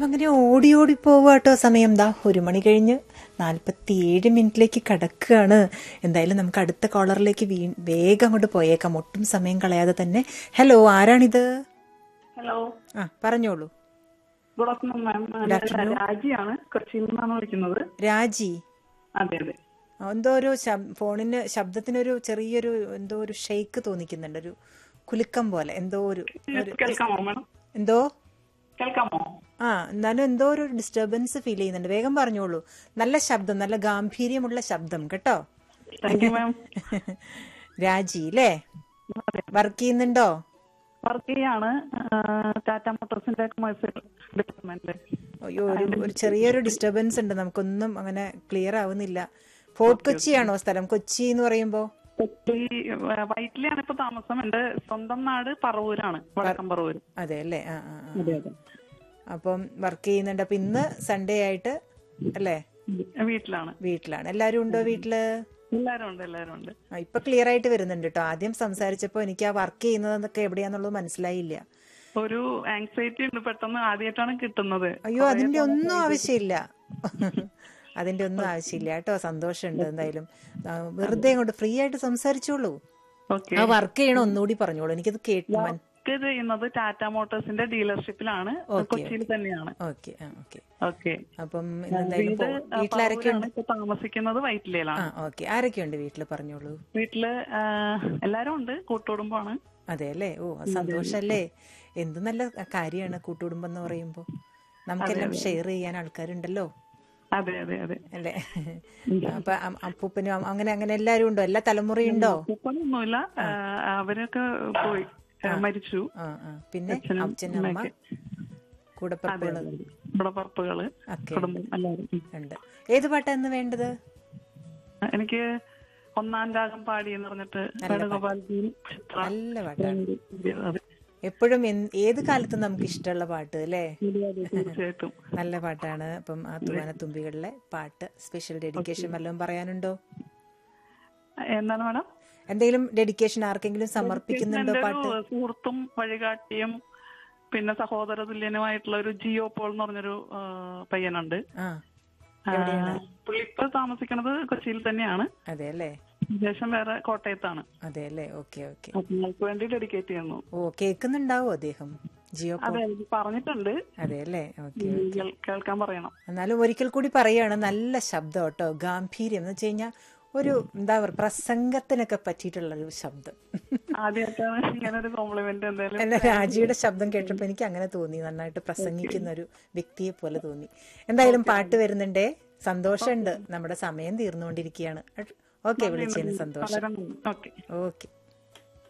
സമയം അങ്ങനെ ഓടി ഓടി പോവാട്ടോ സമയം ദാ ഒരു മണി കഴിഞ്ഞ് നാൽപ്പത്തിയേഴ് മിനിറ്റിലേക്ക് കടക്കുകയാണ് എന്തായാലും നമുക്ക് അടുത്ത കോളറിലേക്ക് വീ വേഗം അങ്ങോട്ട് പോയേക്കാം ഒട്ടും സമയം കളയാതെ തന്നെ ഹലോ ആരാണിത് ഹലോ ആ പറഞ്ഞോളൂ good afternoon ma'am Good afternoon. രാജിയാണ് കൊച്ചിയിൽ നിന്നാണ് വിളിക്കുന്നത് രാജി അതെ അതെ ആ, എന്തോ ഒരു ശബ്- ഫോണിന് ശബ്ദത്തിനൊരു ചെറിയൊരു എന്തോ ഒരു ഷെയ്ക്ക് തോന്നിക്കുന്നുണ്ട് ഒരു കുലുക്കം പോലെ എന്തോ ഒരു ഒരു- കേൾക്കാമോ മാഡം എന്തോ കേൾക്കാമോ ആ എന്നാലും എന്തോ ഒരു ഡിസ്റ്റർബൻസ് ഫീൽ ചെയ്യുന്നുണ്ട് വേഗം പറഞ്ഞോളൂ നല്ല ശബ്ദം നല്ല ഗാംഭീര്യമുള്ള ശബ്ദം കേട്ടോ താങ്ക് യു മാം രാജി അല്ലേ അതെ വർക്ക് ചെയ്യുന്നുണ്ടോ വർക്ക് ചെയ്യാണ് ടാറ്റ മോട്ടോഴ്സിന്റെ കൊമേഴ്സ്യൽ ഡിപ്പാർട്ട്മെന്റില് അയ്യോ ഒരു ഒരു ചെറിയൊരു ഡിസ്റ്റർബൻസ് ഉണ്ട് നമുക്കൊന്നും അങ്ങനെ ക്ലിയർ ആവുന്നില്ല ഫോർട്ട് കൊച്ചിയാണോ സ്ഥലം കൊച്ചി എന്ന് പറയുമ്പോ കൊച്ചി വൈറ്റിലാണ് ഇപ്പൊ താമസം എന്റെ സ്വന്തം നാട് പറവൂരാണ് വടക്കം പറവൂര് അതെ അല്ലേ ആ ആ ആ. അതെ അതെ അപ്പം വർക്ക് ചെയ്യുന്നുണ്ട് അപ്പൊ ഇന്ന് സൺഡേ ആയിട്ട് അല്ലേ വീട്ടിലാണ് വീട്ടിലാണ് എല്ലാരും ഉണ്ടോ വീട്ടില് എല്ലാരും ഉണ്ട് എല്ലാരും ഉണ്ട് ആ, ഇപ്പൊ ക്ലിയർ ആയിട്ട് വരുന്നുണ്ട് കേട്ടോ ആദ്യം സംസാരിച്ചപ്പോ എനിക്ക് ആ വർക്ക് ചെയ്യുന്നതൊക്കെ എവിടെയാന്നുള്ളത് മനസ്സിലായില്ല ഒരു ആങ്സൈറ്റി ഉണ്ട് പെട്ടെന്ന് ആദ്യമായിട്ടാണ് കിട്ടുന്നത് അയ്യോ അതിന്റെ ഒന്നും ആവശ്യമില്ല അതിന്റെ ഒന്നും ആവശ്യമില്ല കേട്ടോ സന്തോഷമുണ്ട് എന്തായാലും ആ, വെറുതെ അങ്ങോട്ട് ഫ്രീ ആയിട്ട് സംസാരിച്ചോളൂ ഓക്കെ ആ വർക്ക് ചെയ്യണം ഒന്നുകൂടി പറഞ്ഞോളൂ എനിക്കത് കേട്ടു മൻ വർക്ക് ചെയ്യുന്നത് ടാറ്റ മോട്ടോഴ്സിന്റെ ഡീലർഷിപ്പിലാണ് Okay. കൊച്ചിയിൽ തന്നെയാണ് ഓക്കെ ആ ഓക്കെ ഓക്കെ അപ്പം ഇന്ന് എന്തായാലും വീട് പോ- വീട്ടിലാരൊക്കെ ഉണ്ട് ഇപ്പൊ താമസിക്കുന്നത് ആ വൈറ്റിലയിലാണ് ഓക്കെ ആരൊക്കെയുണ്ട് വീട്ടിൽ പറഞ്ഞോളൂ വീട്ടില് ആ, എല്ലാരും ഉണ്ട് കൂട്ടുകുടുംബമാണ് അതെ അല്ലേ ഓ അത് സന്തോഷല്ലേ എന്ത് നല്ല കാര്യമാണ് കൂട്ടുകുടുംബം എന്ന് പറയുമ്പോ നമുക്കെല്ലാം ഷെയർ ചെയ്യാൻ ആൾക്കാരുണ്ടല്ലോ അതെ അതെ അതെ അല്ലേ അപ്പൊ അം- അപ്പൂപ്പനും അം- അങ്ങനെ അങ്ങനെ എല്ലാരും ഉണ്ടോ എല്ലാ തലമുറയും ഉണ്ടോ ഇപ്പൊന്നുമില്ല അവരൊക്കെ പോയി ആ, മരിച്ചു ആ ആ പിന്നെ അച്ഛനും അച്ഛൻ അമ്മ അമ്മയൊക്കെ. കൂടപ്പറപ്പുകള് കുടപ്പറപ്പുകള് ഒക്കെ കുടുംബം എല്ലാവരും ഉം. ഉണ്ട് ഏത് പാട്ടാന്ന് വേണ്ടത് എനിക്ക് ഒന്നാം രാഗം പാടി എന്ന് പറഞ്ഞിട്ട് വേണുഗോപാൽജിയും ചിത്ര നല്ല പാട്ടാണ് അതെ എപ്പോഴും എന്ത്- ഏത് കാലത്തും നമുക്ക് ഇഷ്ടമുള്ള പാട്ട് അല്ലേ അതെ, അതെ, തീർച്ചയായിട്ടും നല്ല പാട്ടാണ് അപ്പം ആ തുവാനത്തുമ്പികളിലെ പാട്ട് സ്പെഷ്യൽ ഡെഡിക്കേഷൻ വല്ലതും പറയാനുണ്ടോ എന്താണ് മാഡം എന്തെങ്കിലും ഡെഡിക്കേഷൻ ആർക്കെങ്കിലും സമർപ്പിക്കുന്നുണ്ടോ എന്റെ പാട്ട് ഒരു സുഹൃത്തും വഴികാട്ടിയും പിന്നെ സഹോദര തുല്യനുമായിട്ടുള്ള ഒരു ജിയോ പോൾ എന്ന് പറഞ്ഞൊരു ആ, പയ്യനുണ്ട് ആ ആ, പുള്ളി ഇപ്പൊ താമസിക്കുന്നത് കൊച്ചിയിൽ തന്നെയാണ് അതെ അല്ലേ ശേഷം വേറെ കോട്ടയത്താണ് അതെ അല്ലേ ഓക്കെ ഓക്കെ അപ്പൊ നിങ്ങൾക്ക് വേണ്ടി ഡെഡിക്കേറ്റ് ചെയ്യുന്നു ഓ കേൾക്കുന്നുണ്ടാവോ അദ്ദേഹം ജിയോ പോ- അതെ എനിക്ക് പറഞ്ഞിട്ടുണ്ട് അതെ അല്ലേ ഓക്കെ കേൾ- കേൾക്കാൻ പറയണം എന്നാലും ഒരിക്കൽ കൂടി പറയാണ് നല്ല ശബ്ദം കേട്ടോ ഗാംഭീര്യം എന്ന് വെച്ച് കഴിഞ്ഞാൽ ഒരു എന്താ പറയുക പ്രസംഗത്തിനൊക്കെ പറ്റിയിട്ടുള്ള ഒരു ശബ്ദം ആദ്യമായിട്ടാണ് ഇങ്ങനെ ഒരു കോംപ്ലിമെന്റ് എന്തായാലും അല്ല രാജിയുടെ ശബ്ദം കേട്ടപ്പോൾ എനിക്ക് അങ്ങനെ തോന്നി നന്നായിട്ട് പ്രസംഗിക്കുന്ന ഒരു വ്യക്തിയെ പോലെ തോന്നി എന്തായാലും പാട്ട് വരുന്നുണ്ടേ സന്തോഷമുണ്ട് നമ്മുടെ സമയം തീർന്നുകൊണ്ടിരിക്കുകയാണ് ഓക്കെ വിളിച്ചതിന് സന്തോഷം വളരെ നന്ദി ഓക്കെ ഓക്കെ